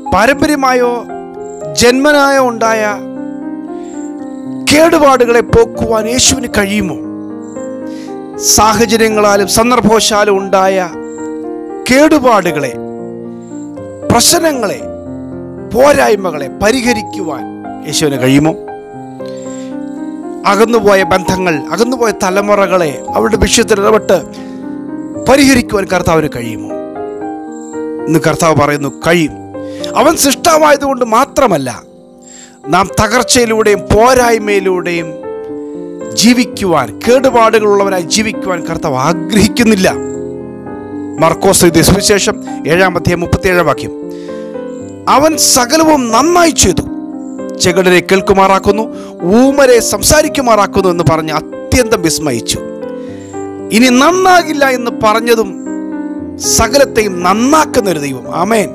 പാരമ്പര്യമായോ ജന്മനായോ ഉണ്ടായ കേടുപാടുകളെ പോക്കുവാൻ യേശുവിന് കഴിയുമോ സാഹചര്യങ്ങളാലും സന്ദർഭവശാലും ഉണ്ടായ കേടുപാടുകളെ പ്രശ്നങ്ങളെ പോരായ്മകളെ പരിഹരിക്കുവാൻ യേശുവിന് കഴിയുമോ അകന്നുപോയ ബന്ധങ്ങൾ അകന്നുപോയ തലമുറകളെ അവരുടെ വിഷയത്തിൽ ഇടപെട്ട് പരിഹരിക്കുവാൻ കർത്താവിന് കഴിയുമോ ഇന്ന് കർത്താവ് പറയുന്നു കഴിയും അവൻ സൃഷ്ടാവായതുകൊണ്ട് മാത്രമല്ല നാം തകർച്ചയിലൂടെയും പോരായ്മയിലൂടെയും ജീവിക്കുവാൻ കേടുപാടുകളുള്ളവനായി ജീവിക്കുവാൻ കർത്താവ് ആഗ്രഹിക്കുന്നില്ല മർക്കോസ് എഴുതിയ സുവിശേഷം ഏഴാം അധ്യായം മുപ്പത്തിയേഴാം വാക്യം അവൻ സകലവും നന്നായി ചെയ്തു ചെകിടരെ കേൾക്കുമാറാക്കുന്നു ഊമരെ സംസാരിക്കുമാറാക്കുന്നു എന്ന് പറഞ്ഞ് അത്യന്തം വിസ്മയിച്ചു ഇനി നന്നാകില്ല എന്ന് പറഞ്ഞതും സകലത്തെയും നന്നാക്കുന്ന ഒരു ദൈവം ആമേൻ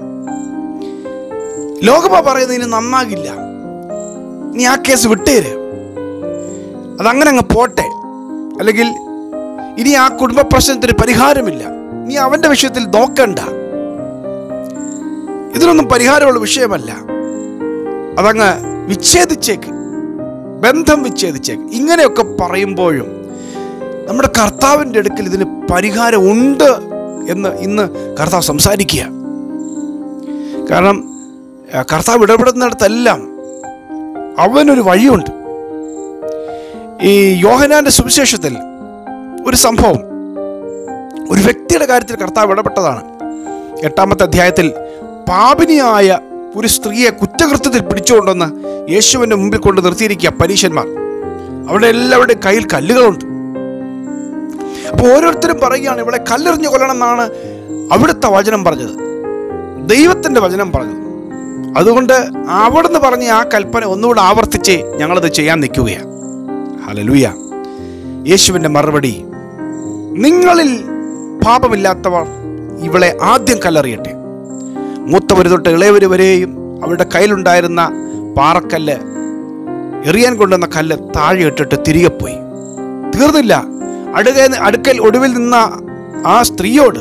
ലോകമ പറയുന്നത് ഇനി നന്നാകില്ല നീ ആ കേസ് വിട്ടേര് അതങ്ങനെ അങ്ങ് പോട്ടെ അല്ലെങ്കിൽ ഇനി ആ കുടുംബ പ്രശ്നത്തിന് പരിഹാരമില്ല നീ അവന്റെ വിഷയത്തിൽ നോക്കണ്ട ഇതിനൊന്നും പരിഹാരമുള്ള വിഷയമല്ല അതങ്ങ് വിച്ഛേദിച്ചേക്ക് ബന്ധം വിച്ഛേദിച്ചേക്ക് ഇങ്ങനെയൊക്കെ പറയുമ്പോഴും നമ്മുടെ കർത്താവിൻ്റെ അടുക്കൽ ഇതിന് പരിഹാരം ഉണ്ട് എന്ന് ഇന്ന് കർത്താവ് സംസാരിക്കുക കാരണം ആ, കർത്താവ് ഇടപെടുന്നിടത്തെല്ലാം അവനൊരു വഴിയുണ്ട് ഈ യോഹനാന്റെ സുവിശേഷത്തിൽ ഒരു സംഭവം ഒരു വ്യക്തിയുടെ കാര്യത്തിൽ കർത്താവ് ഇടപെട്ടതാണ് എട്ടാമത്തെ അധ്യായത്തിൽ പാപിനിയായ ഒരു സ്ത്രീയെ കുറ്റകൃത്യത്തിൽ പിടിച്ചുകൊണ്ടുവന്ന് യേശുവിൻ്റെ മുമ്പിൽ കൊണ്ട് നിർത്തിയിരിക്കുക പരീശന്മാർ അവിടെ എല്ലാവരുടെയും കയ്യിൽ കല്ലുകളുണ്ട് അപ്പോൾ ഓരോരുത്തരും പറയുകയാണ് ഇവിടെ കല്ലെറിഞ്ഞു കൊല്ലണം എന്നാണ് അവിടുത്തെ വചനം പറഞ്ഞത് ദൈവത്തിൻ്റെ വചനം പറഞ്ഞത് അതുകൊണ്ട് അവിടുന്ന് പറഞ്ഞ ആ കൽപ്പന ഒന്നുകൂടെ ആവർത്തിച്ച് ഞങ്ങളത് ചെയ്യാൻ നിൽക്കുകയാണ് ഹലലുയ യേശുവിൻ്റെ മറുപടി നിങ്ങളിൽ പാപമില്ലാത്തവർ ഇവളെ ആദ്യം കല്ലെറിയട്ടെ മൂത്തവർ തൊട്ട് ഇളയവർ വരെയും അവരുടെ കയ്യിലുണ്ടായിരുന്ന പാറക്കല്ല് എറിയാൻ കൊണ്ടുവന്ന കല്ല് താഴെ ഇട്ടിട്ട് തിരികെ പോയി തീർന്നില്ല അടുക അടുക്കൽ ഒടുവിൽ നിന്ന ആ സ്ത്രീയോട്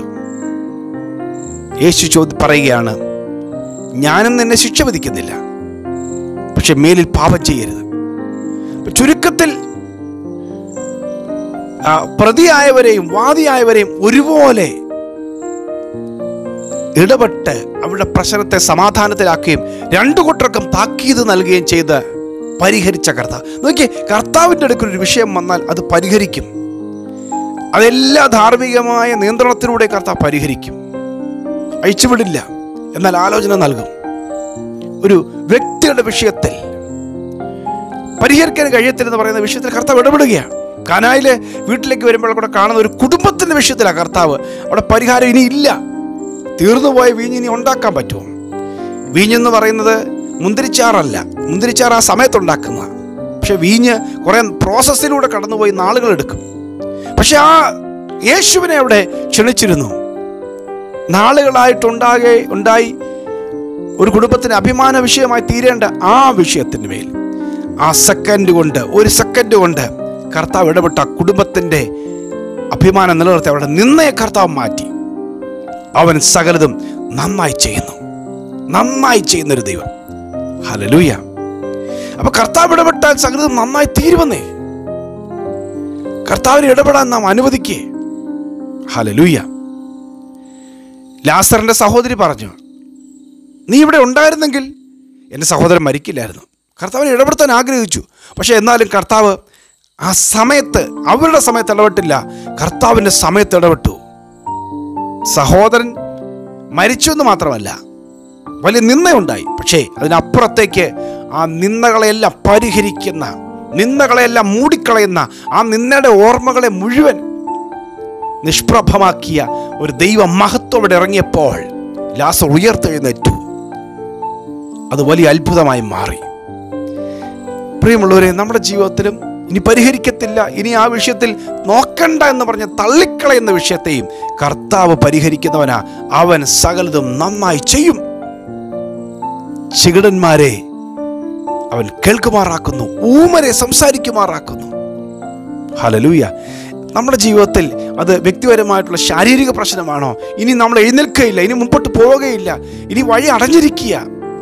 യേശു ചോദി പറയുകയാണ് ഞാനും നിന്നെ ശിക്ഷ വിധിക്കുന്നില്ല പക്ഷെ മേലിൽ പാപം ചെയ്യരുത് അപ്പൊ ചുരുക്കത്തിൽ ആ, പ്രതിയായവരെയും വാദിയായവരെയും ഒരുപോലെ ഇടപെട്ട് അവരുടെ പ്രശ്നത്തെ സമാധാനത്തിലാക്കുകയും രണ്ടു കൂട്ടർക്കും താക്കീത് നൽകുകയും ചെയ്ത് പരിഹരിച്ച കർത്താവ് നോക്കിയേ കർത്താവിൻ്റെ അടുക്കൽ ഒരു വിഷയം വന്നാൽ അത് പരിഹരിക്കും അതെല്ലാ ധാർമ്മികമായ നിയന്ത്രണത്തിലൂടെ കർത്താവ് പരിഹരിക്കും അയച്ചുവിടില്ല എന്നാൽ ആലോചന നൽകും ഒരു വ്യക്തിയുടെ വിഷയത്തിൽ പരിഹരിക്കാൻ കഴിയത്തില്ലെന്ന് പറയുന്ന വിഷയത്തിൽ കർത്താവ് ഇടപെടുകയാണ് കാനായിലെ വീട്ടിലേക്ക് വരുമ്പോൾ കൂടെ കാണുന്ന ഒരു കുടുംബത്തിന്റെ വിഷയത്തിലാണ് കർത്താവ് അവിടെ പരിഹാരം ഇനി ഇല്ല തീർന്നുപോയ വീഞ്ഞ് ഇനി ഉണ്ടാക്കാൻ പറ്റുമോ വീഞ്ഞെന്ന് പറയുന്നത് മുന്തിരിച്ചാറല്ല മുന്തിരിച്ചാർ ആ സമയത്തുണ്ടാക്കുന്ന പക്ഷെ വീഞ്ഞ് കുറേ പ്രോസസ്സിലൂടെ കടന്നുപോയി നാളുകൾ എടുക്കും പക്ഷെ ആ യേശുവിനെ അവിടെ ക്ഷണിച്ചിരുന്നു നാളുകളായിട്ടുണ്ടാകെ ഉണ്ടായി ഒരു കുടുംബത്തിന് അഭിമാന വിഷയമായി തീരേണ്ട ആ വിഷയത്തിന് മേൽ ആ സെക്കൻഡ് കൊണ്ട് ഒരു സെക്കൻഡ് കൊണ്ട് കർത്താവ് ഇടപെട്ട ആ കുടുംബത്തിൻ്റെ അഭിമാനം നിലനിർത്തി അവിടെ നിന്നയെ കർത്താവ് മാറ്റി അവൻ സകലതും നന്നായി ചെയ്യുന്നു നന്നായി ചെയ്യുന്നൊരു ദൈവം ഹലലൂയ അപ്പൊ കർത്താവ് ഇടപെട്ടാൽ സകലതും നന്നായി തീരുവന്നേ കർത്താവിന് ഇടപെടാൻ നാം അനുവദിക്കേ ഹലലൂയ ലാസറിന്റെ സഹോദരി പറഞ്ഞു നീ ഇവിടെ ഉണ്ടായിരുന്നെങ്കിൽ എൻ്റെ സഹോദരൻ മരിക്കില്ലായിരുന്നു കർത്താവിനെ ഇടപെടുത്താൻ ആഗ്രഹിച്ചു പക്ഷെ എന്നാലും കർത്താവ് ആ സമയത്ത് അവരുടെ സമയത്ത് ഇടപെട്ടില്ല കർത്താവിൻ്റെ സമയത്ത് ഇടപെട്ടു സഹോദരൻ മരിച്ചു എന്ന് മാത്രമല്ല വലിയ നിന്ദയുണ്ടായി പക്ഷേ അതിനപ്പുറത്തേക്ക് ആ നിന്ദകളെല്ലാം പരിഹരിക്കുന്ന നിന്ദകളെല്ലാം മൂടിക്കളയുന്ന ആ നിന്ദയുടെ ഓർമ്മകളെ മുഴുവൻ നിഷ്പ്രഭമാക്കിയ ഒരു ദൈവ മഹത്വം ഇവിടെ ഇറങ്ങിയപ്പോൾ ലാസർ ഉയർത്തെഴുന്നേറ്റു അത് വലിയ അത്ഭുതമായി മാറി പ്രിയമുള്ളവരെ നമ്മുടെ ജീവിതത്തിലും ഇനി പരിഹരിക്കത്തില്ല ഇനി ആ വിഷയത്തിൽ നോക്കണ്ട എന്ന് പറഞ്ഞ് തള്ളിക്കളയുന്ന വിഷയത്തെയും കർത്താവ് പരിഹരിക്കുന്നവനാ അവൻ സകലതും നന്നായി ചെയ്യും ചികിടന്മാരെ അവൻ കേൾക്കുമാറാക്കുന്നു ഊമരെ സംസാരിക്കുമാറാക്കുന്നു ഹലലൂയ നമ്മുടെ ജീവിതത്തിൽ അത് വ്യക്തിപരമായിട്ടുള്ള ശാരീരിക പ്രശ്നമാണോ ഇനി നമ്മൾ എഴുന്നേൽക്കുകയില്ല ഇനി മുമ്പോട്ട് പോവുകയില്ല ഇനി വഴി അടഞ്ഞിരിക്കുക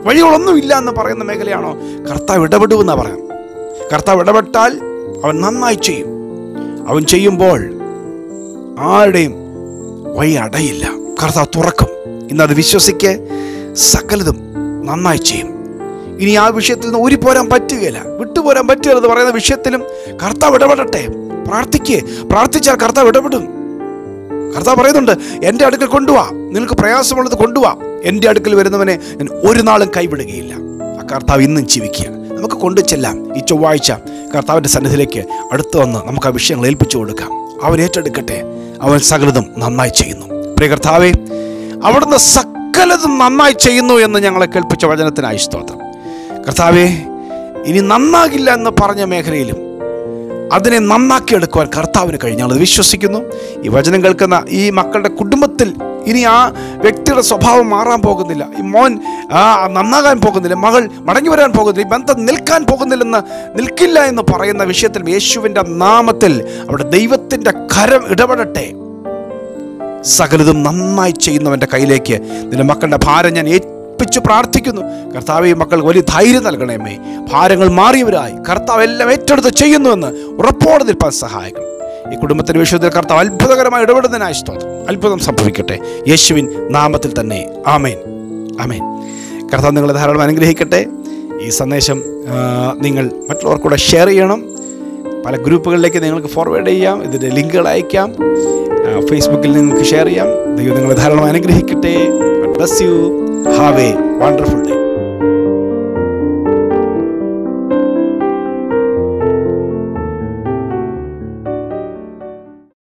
വഴികളൊന്നുമില്ല എന്ന് പറയുന്ന മേഖലയാണോ കർത്താവ് ഇടപെടുമെന്നാണ് പറയാം കർത്താവ് ഇടപെട്ടാൽ അവൻ നന്നായി ചെയ്യും അവൻ ചെയ്യുമ്പോൾ ആരുടെയും വഴി അടയില്ല കർത്താവ് തുറക്കും ഇന്നത് വിശ്വസിക്ക് സകലതും നന്നായി ചെയ്യും ഇനി ആ വിഷയത്തിൽ നിന്ന് ഊരിപ്പോരാൻ പറ്റുകയില്ല വിട്ടുപോരാൻ പറ്റുകയില്ല എന്ന് പറയുന്ന വിഷയത്തിലും കർത്താവ് ഇടപെടട്ടെ പ്രാർത്ഥിക്ക് പ്രാർത്ഥിച്ചാൽ കർത്താവ് ഇടപെടും കർത്താവ് പറയുന്നുണ്ട് എൻ്റെ അടുക്കൽ കൊണ്ടുവാ നിനക്ക് പ്രയാസമുള്ളത് കൊണ്ടുവാ എൻ്റെ അടുക്കൽ വരുന്നവനെ ഞാൻ ഒരു നാളും കൈവിടുകയില്ല ആ കർത്താവ് ഇന്നും ജീവിക്കുക നമുക്ക് കൊണ്ടു ചെല്ലാം ഈ ചൊവ്വാഴ്ച കർത്താവിൻ്റെ സന്നിധിയിലേക്ക് അടുത്ത് വന്ന് നമുക്ക് ആ വിഷയങ്ങൾ ഏൽപ്പിച്ചു കൊടുക്കാം അവൻ ഏറ്റെടുക്കട്ടെ അവൻ സകലതും നന്നായി ചെയ്യുന്നു പ്രിയ കർത്താവെ അവിടുന്ന് സകലതും നന്നായി ചെയ്യുന്നു എന്ന് ഞങ്ങളെ കേൾപ്പിച്ച വചനത്തിനായി സ്തോത്രം കർത്താവെ ഇനി നന്നാകില്ല എന്ന് പറഞ്ഞ മേഖലയിലും അതിനെ നന്നാക്കിയെടുക്കുവാൻ കർത്താവിന് കഴിഞ്ഞ് ഞങ്ങളത് വിശ്വസിക്കുന്നു ഈ വചനം കേൾക്കുന്ന ഈ മക്കളുടെ കുടുംബത്തിൽ ഇനി ആ വ്യക്തിയുടെ സ്വഭാവം മാറാൻ പോകുന്നില്ല ഈ മോൻ ആ നന്നാകാൻ പോകുന്നില്ല മകൾ മടങ്ങി വരാൻ പോകുന്നില്ല ഈ ബന്ധം നിൽക്കാൻ പോകുന്നില്ലെന്ന് നിൽക്കില്ല എന്ന് പറയുന്ന വിഷയത്തിൽ യേശുവിൻ്റെ നാമത്തിൽ അവിടെ ദൈവത്തിൻ്റെ കരം ഇടപെടട്ടെ സകലതും നന്നായി ചെയ്യുന്നവൻ്റെ കയ്യിലേക്ക് നിന്റെ മക്കളുടെ ഭാരം ഞാൻ ഏൽപ്പിച്ച് പ്രാർത്ഥിക്കുന്നു കർത്താവ് ഈ മക്കൾക്ക് വലിയ ധൈര്യം നൽകണമേ ഭാരങ്ങൾ മാറിയവരായി കർത്താവ് എല്ലാം ഏറ്റെടുത്ത് ചെയ്യുന്നുവെന്ന് ഉറപ്പോടെ നിൽപ്പാൻ സഹായിക്കണം ഈ കുടുംബത്തിന്റെ വിഷയത്തിൽ കർത്താവ് അത്ഭുതകരമായി ഇടപെടുന്നതിനായി സ്തോത്രം അത്ഭുതം സംഭവിക്കട്ടെ യേശുവിൻ നാമത്തിൽ തന്നെ ആമേൻ ആമേൻ കർത്താവ് നിങ്ങളെ ധാരാളം അനുഗ്രഹിക്കട്ടെ ഈ സന്ദേശം ആ, നിങ്ങൾ മറ്റുള്ളവർക്കൂടെ ഷെയർ ചെയ്യണം പല ഗ്രൂപ്പുകളിലേക്ക് നിങ്ങൾക്ക് ഫോർവേഡ് ചെയ്യാം ഇതിൻ്റെ ലിങ്കുകൾ അയക്കാം ആ, ഫേസ്ബുക്കിൽ നിങ്ങൾക്ക് ഷെയർ ചെയ്യാം ദൈവം നിങ്ങളെ ധാരാളം അനുഗ്രഹിക്കട്ടെ bless you have a wonderful day